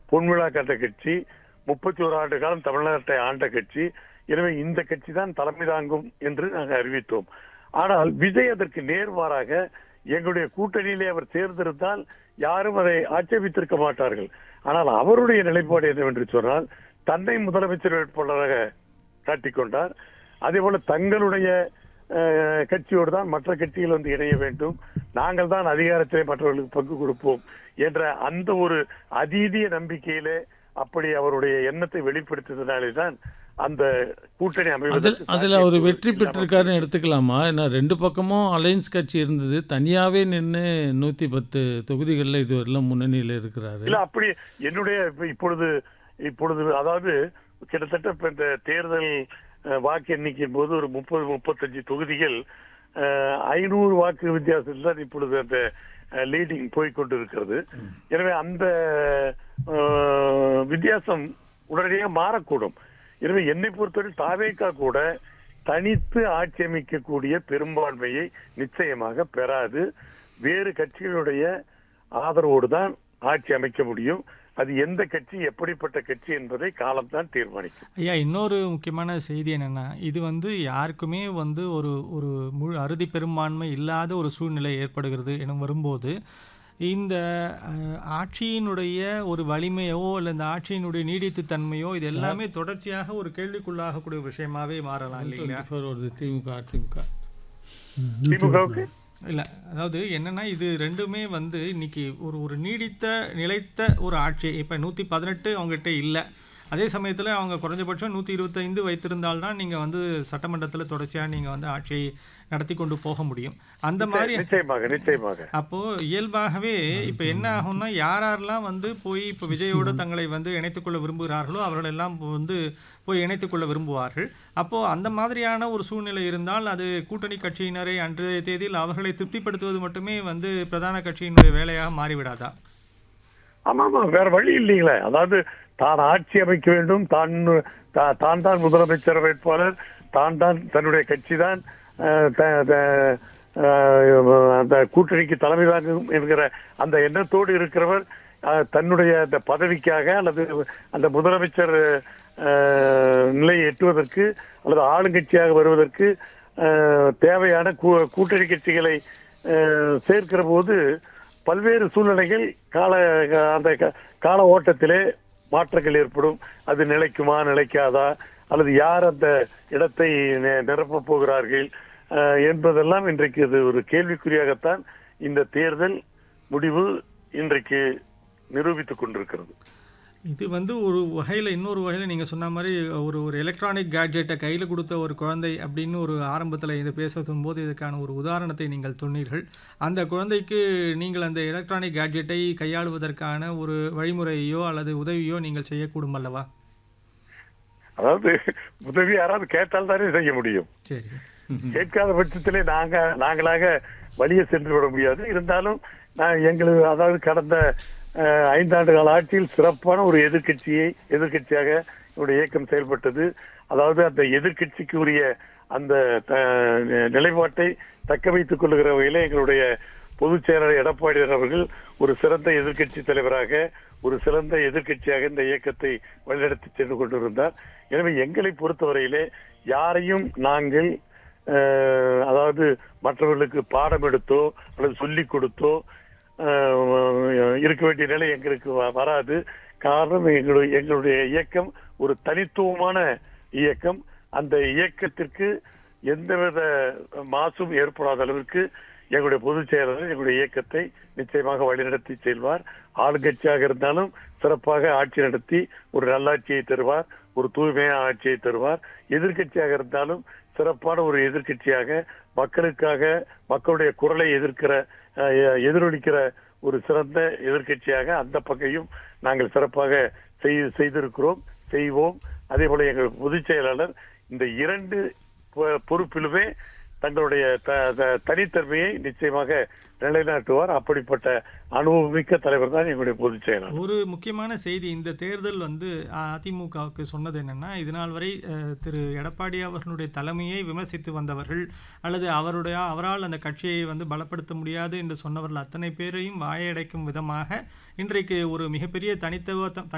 பொன்விழா கட்ட கட்சி முப்பத்தி ஒரு ஆண்டு காலம் தமிழ்நாட்டை ஆண்ட கட்சி எனவே இந்த கட்சி தான் தலைமை தாங்கும் என்று நாங்கள் அறிவித்தோம் ஆனால் விஜய் அதற்கு நேர்மாறாக எங்களுடைய கூட்டணியிலே அவர் சேர்ந்திருந்தால் யாரும் அதை ஆட்சேபித்திருக்க மாட்டார்கள் ஆனால் அவருடைய நிலைப்பாடு என்னவென்று சொன்னால் தன்னை முதலமைச்சர் வேட்பாளராக காட்டிக்கொண்டார் அதே போல தங்களுடைய அஹ், கட்சியோடு தான் மற்ற கட்சிகள் வந்து இணைய வேண்டும் நாங்கள் தான் அதிகாரத்திலே மற்றவர்களுக்கு பங்கு கொடுப்போம் என்ற அந்த ஒரு அதீதிய நம்பிக்கையிலே அப்படி அவருடைய எண்ணத்தை வெளிப்படுத்தியதனாலே தான் அந்த கூட்டணி அதில் அமைவதற்கு அதில் அவர் சாத்தியக்கூறு வெற்றி இல்லாமல் பெற்றிருக்காருன்னு எடுத்துக்கலாமா ஏன்னா ரெண்டு பக்கமும் அலையன்ஸ் கட்சி இருந்தது தனியாகவே நின்று நூற்றி பத்து தொகுதிகளில் இதுவரையிலும் முன்னணியில் இருக்கிறாரு இல்ல அப்படி என்னுடைய இப்ப இப்பொழுது இப்பொழுது அதாவது கிட்டத்தட்ட இப்ப இந்த தேர்தல் அஹ், வாக்கு எண்ணிக்கையின் போது ஒரு முப்பது முப்பத்தஞ்சு தொகுதிகள் ஐநூறு வாக்கு வித்தியாசத்தில் தான் இப்பொழுது அந்த லீடிங் போய்கொண்டு இருக்கிறது எனவே அந்த அஹ், வித்தியாசம் உடனடியாக மாறக்கூடும் எனவே என்னை பொறுத்தவரை தாவேக்கா கூட தனித்து ஆட்சி அமைக்கக்கூடிய பெரும்பான்மையை நிச்சயமாக பெறாது வேறு கட்சிகளுடைய ஆதரவோடு தான் ஆட்சி அமைக்க முடியும் அது எந்த கட்சி எப்படிப்பட்ட கட்சி என்பதை காலம்தான் தீர்மானிக்கும் ஐயா இன்னொரு முக்கியமான செய்தி என்னன்னா இது வந்து யாருக்குமே வந்து ஒரு ஒரு முழு அறுதி பெரும்பான்மை இல்லாத ஒரு சூழ்நிலை ஏற்படுகிறது என வரும்போது இந்த அஹ், ஆட்சியினுடைய ஒரு வலிமையோ இல்லை இந்த ஆட்சியினுடைய நீடித்து தன்மையோ இது எல்லாமே தொடர்ச்சியாக ஒரு கேள்விக்குள்ளாகக்கூடிய விஷயமாவே மாறலாம் இல்லைங்களா for வருது திமுக அதிமுக திமுகவுக்கு இல்லை அதாவது என்னன்னா இது ரெண்டுமே வந்து இன்னைக்கு ஒரு ஒரு நீடித்த நிலைத்த ஒரு ஆட்சி இப்போ நூற்றி பதினெட்டு அவங்ககிட்ட இல்லை அதே சமயத்தில் அவங்க குறைஞ்சபட்சம் நூற்றி இருபத்தைந்து வைத்திருந்தால்தான் நீங்கள் வந்து சட்டமன்றத்தில் தொடர்ச்சியாக நீங்கள் வந்து ஆட்சியை நடத்தி கொண்டு போக முடியும் அந்த மாதிரி நிச்சயமாக நிச்சயமாக அப்போ இயல்பாகவே இப்போ என்ன ஆகும்னா யார் யாரெல்லாம் வந்து போய் இப்போ விஜயோடு தங்களை வந்து இணைத்துக்கொள்ள விரும்புகிறார்களோ அவர்கள் எல்லாம் வந்து போய் இணைத்துக்கொள்ள விரும்புவார்கள் அப்போ அந்த மாதிரியான ஒரு சூழ்நிலை இருந்தால் அது கூட்டணி கட்சியினரை அன்றைய தேதியில் அவர்களை திருப்திப்படுத்துவது மட்டுமே வந்து பிரதான கட்சியினுடைய வேலையாக மாறிவிடாதா ஆமா ஆமா வேற வழி இல்லைங்களே அதாவது தான் ஆட்சி அமைக்க வேண்டும் தான் தா- தான் தான் முதலமைச்சர் வேட்பாளர் தான் தான் தன்னுடைய கட்சி தான் அந்த கூட்டணிக்கு தலைமை தாங்கும் என்கிற அந்த எண்ணத்தோடு இருக்கிறவர் அஹ், தன்னுடைய அந்த பதவிக்காக அல்லது அந்த முதலமைச்சர் அஹ், நிலையை எட்டுவதற்கு அல்லது ஆளுங்கட்சியாக வருவதற்கு அஹ், தேவையான கூ- கூட்டணி கட்சிகளை அஹ், சேர்க்கிற போது பல்வேறு சூழ்நிலைகள் கால அந்த க- கால ஓட்டத்திலே மாற்றங்கள் ஏற்படும் அது நிலைக்குமா நிலைக்காதா அல்லது யார் அந்த இடத்தை நி- நிரப்பப் போகிறார்கள் அஹ், என்பதெல்லாம் இன்றைக்கு இது ஒரு கேள்விக்குறியாகத்தான் இந்த தேர்தல் முடிவு இன்றைக்கு நிரூபித்துக் கொண்டிருக்கிறது இது வந்து ஒரு வகையில் இன்னொரு வகையில் நீங்கள் சொன்ன மாதிரி ஒரு ஒரு எலக்ட்ரானிக் கேட்ஜெட்டை கையில் கொடுத்த ஒரு குழந்தை அப்படின்னு ஒரு ஆரம்பத்தில் இது பேச போது இதுக்கான ஒரு உதாரணத்தை நீங்கள் சொன்னீர்கள் அந்த குழந்தைக்கு நீங்கள் அந்த எலக்ட்ரானிக் கேட்ஜெட்டை கையாளுவதற்கான ஒரு வழிமுறையோ அல்லது உதவியோ நீங்கள் செய்யக்கூடும் அல்லவா அதாவது உதவி யாராவது கேட்டால் தானே செய்ய முடியும் சரி கேட்காத பட்சத்திலே நாங்க நாங்களாக வழியே சென்று விட முடியாது இருந்தாலும் நான் எங்களுக்கு அதாவது கடந்த அஹ், ஐந்தாண்டு கால ஆட்சியில் சிறப்பான ஒரு எதிர்க்கட்சியை எதிர்க்கட்சியாக என்னுடைய இயக்கம் செயல்பட்டது அதாவது அந்த எதிர்க்கட்சிக்கு உரிய அந்த த- நிலைப்பாட்டை தக்க வைத்துக் கொள்ளுகிற வகையில எங்களுடைய பொதுச் செயலாளர் எடப்பாடியார் அவர்கள் ஒரு சிறந்த எதிர்க்கட்சி தலைவராக ஒரு சிறந்த எதிர்க்கட்சியாக இந்த இயக்கத்தை வழிநடத்தி சென்று கொண்டிருந்தார் எனவே எங்களை பொறுத்தவரையிலே யாரையும் நாங்கள் அஹ், அதாவது மற்றவர்களுக்கு பாடம் எடுத்தோ அல்லது சொல்லிக் கொடுத்தோ அஹ், இருக்க வேண்டிய நிலை எங்களுக்கு வ- வராது காரணம் எங்களுடைய எங்களுடைய இயக்கம் ஒரு தனித்துவமான இயக்கம் அந்த இயக்கத்திற்கு எந்தவித மாசும் ஏற்படாத அளவிற்கு எங்களுடைய பொதுச் செயலாளர் எங்களுடைய இயக்கத்தை நிச்சயமாக வழிநடத்தி செல்வார் ஆளுங்கட்சியாக இருந்தாலும் சிறப்பாக ஆட்சி நடத்தி ஒரு நல்லாட்சியை தருவார் ஒரு தூய்மையான ஆட்சியை தருவார் எதிர்க்கட்சியாக இருந்தாலும் சிறப்பான ஒரு எதிர்க்கட்சியாக மக்களுக்காக மக்களுடைய குரலை எதிர்க்கிற அஹ், எதிரொலிக்கிற ஒரு சிறந்த எதிர்க்கட்சியாக அந்த பக்கையும் நாங்கள் சிறப்பாக செய்- செய்திருக்கிறோம் செய்வோம் அதே போல எங்கள் பொதுச் செயலாளர் இந்த இரண்டு பொ- பொறுப்பிலுமே தங்களுடைய த- த- தனித்தன்மையை நிச்சயமாக நிலைநாட்டுவார் அப்படிப்பட்ட அனுபவமிக்க தலைவர் தான் எங்களுடைய பொதுச் செயலாளர் ஒரு முக்கியமான செய்தி இந்த தேர்தல் வந்து அதிமுகவுக்கு சொன்னது என்னன்னா இது நாள் வரை அஹ், திரு எடப்பாடி அவர்களுடைய தலைமையை விமர்சித்து வந்தவர்கள் அல்லது அவருடைய அவரால் அந்த கட்சியை வந்து பலப்படுத்த முடியாது என்று சொன்னவர்கள் அத்தனை பேரையும் வாயடைக்கும் விதமாக இன்றைக்கு ஒரு மிகப்பெரிய தனித்துவ